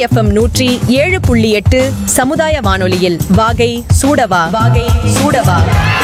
FM நூற்றி ஏழு புள்ளி எட்டு சமுதாய வானொலியில் வாகை சூடவா வாகை சூடவா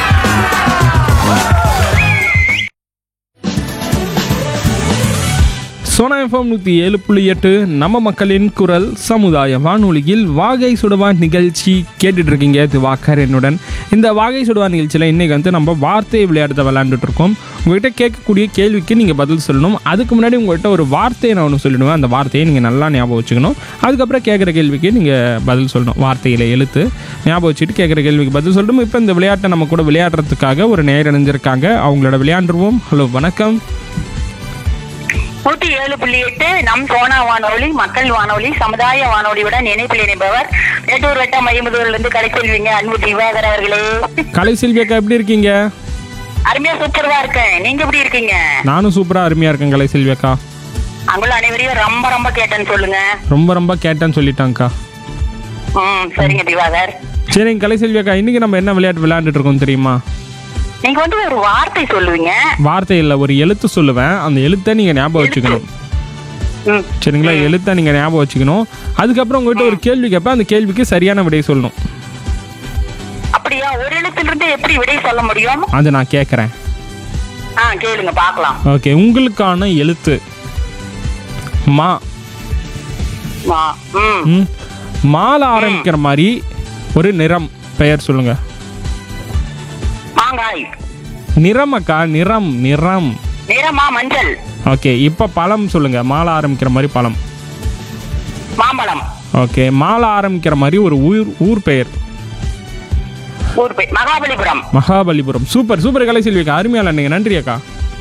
சோனா எஃப்எம் நூற்றி ஏழு புள்ளி எட்டு நம்ம மக்களின் குரல் சமுதாய வானொலியில் வாகை சுடுவா நிகழ்ச்சி கேட்டுட்டு இருக்கீங்க இது வாக்கர் என்னுடன் இந்த வாகை சுடுவா நிகழ்ச்சியில் இன்றைக்கி வந்து நம்ம வார்த்தை விளையாடுறத விளையாண்டுட்டு இருக்கோம் உங்கள்கிட்ட கேட்கக்கூடிய கேள்விக்கு நீங்கள் பதில் சொல்லணும் அதுக்கு முன்னாடி உங்கள்கிட்ட ஒரு வார்த்தையை நான் ஒன்று சொல்லிடுவேன் அந்த வார்த்தையை நீங்கள் நல்லா ஞாபகம் வச்சுக்கணும் அதுக்கப்புறம் கேட்குற கேள்விக்கு நீங்கள் பதில் சொல்லணும் வார்த்தையில் எழுத்து ஞாபகம் வச்சுட்டு கேட்குற கேள்விக்கு பதில் சொல்லணும் இப்போ இந்த விளையாட்டை நம்ம கூட விளையாடுறதுக்காக ஒரு நேர் இணைஞ்சிருக்காங்க அவங்களோட விளையாண்டுருவோம் ஹலோ வணக்கம் நூற்றி ஏழு புள்ளி எட்டு நம் சோனா வானொலி மக்கள் வானொலி சமுதாய வானொலியுடன் இணைப்பில் இணைப்பவர் மேட்டூர் வட்டம் மையமுதூர்ல இருந்து கடைசெல்விங்க அன்பு திவாகர் அவர்களே கலை செல்வியக்கா எப்படி இருக்கீங்க அருமையா சூப்பர்வா இருக்கேன் நீங்க எப்படி இருக்கீங்க நானும் சூப்பராக அருமையாக இருக்கேன் கலை செல்வி அக்கா அங்குள்ள அனைவரையும் ரொம்ப ரொம்ப கேட்டேன்னு சொல்லுங்க ரொம்ப ரொம்ப கேட்டேன்னு சொல்லிட்டாங்க்கா ம் சரிங்க திவாகர் சரிங்க கலை செல்வி அக்கா இன்னைக்கு நம்ம என்ன விளையாட்டு விளையாண்டுட்டு இருக்கோம் தெரியுமா நீங்க வந்து ஒரு வார்த்தை சொல்லுவீங்க வார்த்தை இல்லை ஒரு எழுத்து சொல்லுவேன் அந்த எழுத்தை நீங்கள் ஞாபகம் வச்சுக்கணும் ம் சரிங்களா எழுத்தை நீங்கள் ஞாபகம் வச்சுக்கணும் அதுக்கப்புறம் உங்கள்கிட்ட ஒரு கேள்வி கேட்பேன் அந்த கேள்விக்கு சரியான விடை சொல்லணும் அப்படியா ஒரு எழுத்திலிருந்து எப்படி விடை சொல்ல முடியும் அதை நான் கேட்குறேன் ஆ கேளுங்க பார்க்கலாம் ஓகே உங்களுக்கான எழுத்து மா ஆ, ம் ம் மால ஆரம்பிக்கிற மாதிரி ஒரு நிறம் பெயர் சொல்லுங்க மாங்காய் நிறம் அக்கா நிறம் நிறம் நிறமா மஞ்சள் ஓகே இப்போ பழம் சொல்லுங்க மாலை ஆரம்பிக்கிற மாதிரி பழம் மாம்பழம் ஓகே மாலை ஆரம்பிக்கிற மாதிரி ஒரு ஊர் ஊர் பெயர் ஊர் பேர் மகாபலிபுரம் மகாபலிபுரம் சூப்பர் சூப்பர் கலை செல்விக்கா அருமையால நீங்கள் நன்றி அக்கா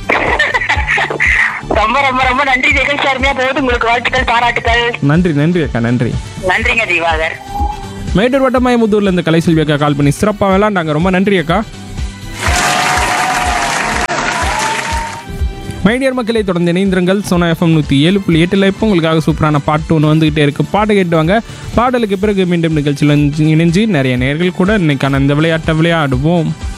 ரொம்ப ரொம்ப ரொம்ப நன்றி நிகழ்ச்சி அருமையா போகுது உங்களுக்கு வாழ்த்துக்கள் பாராட்டுக்கள் நன்றி நன்றி அக்கா நன்றி நன்றிங்க திவாகர் மேட்டூர் வட்டமாயமுத்தூர்ல இருந்து கலை செல்வி அக்கா கால் பண்ணி சிறப்பாக விளாண்டாங்க ரொம்ப நன்றி அக்கா மைடியர் மக்களை தொடர்ந்து இணைந்திருங்கள் சோனா எஃப்எம் நூற்றி ஏழு புள்ளி எட்டில் இப்போ உங்களுக்காக சூப்பரான பாட்டு ஒன்று வந்துகிட்டே இருக்கு பாட்டு கேட்டுவாங்க பாடலுக்கு பிறகு மீண்டும் நிகழ்ச்சியில் இணைஞ்சு நிறைய நேர்கள் கூட இன்னைக்கான இந்த விளையாட்டை விளையாடுவோம்